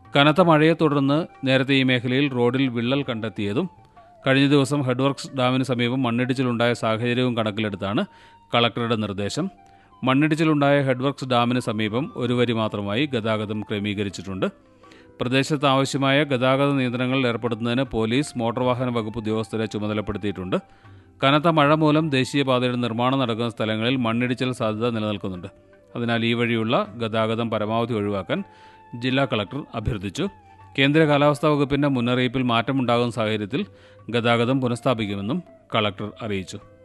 കനത്ത മഴയെ തുടർന്ന് നേരത്തെ ഈ മേഖലയിൽ റോഡിൽ വിള്ളൽ കണ്ടെത്തിയതും കഴിഞ്ഞ ദിവസം ഹെഡ്വർക്സ് ഡാമിന് സമീപം മണ്ണിടിച്ചിലുണ്ടായ സാഹചര്യവും കണക്കിലെടുത്താണ് കളക്ടറുടെ നിർദ്ദേശം മണ്ണിടിച്ചിലുണ്ടായ ഹെഡ്വർക്സ് ഡാമിന് സമീപം ഒരു വരി മാത്രമായി ഗതാഗതം ക്രമീകരിച്ചിട്ടുണ്ട് പ്രദേശത്ത് ആവശ്യമായ ഗതാഗത നിയന്ത്രണങ്ങൾ ഏർപ്പെടുത്തുന്നതിന് പോലീസ് മോട്ടോർ വാഹന വകുപ്പ് ഉദ്യോഗസ്ഥരെ ചുമതലപ്പെടുത്തിയിട്ടുണ്ട് കനത്ത മഴ മൂലം ദേശീയപാതയുടെ നിർമ്മാണം നടക്കുന്ന സ്ഥലങ്ങളിൽ മണ്ണിടിച്ചിൽ സാധ്യത നിലനിൽക്കുന്നുണ്ട് അതിനാൽ ഈ വഴിയുള്ള ഗതാഗതം പരമാവധി ഒഴിവാക്കാൻ ജില്ലാ കളക്ടർ അഭ്യർത്ഥിച്ചു കേന്ദ്ര കാലാവസ്ഥാ വകുപ്പിന്റെ മുന്നറിയിപ്പിൽ മാറ്റമുണ്ടാകുന്ന സാഹചര്യത്തിൽ ഗതാഗതം പുനഃസ്ഥാപിക്കുമെന്നും കളക്ടർ അറിയിച്ചു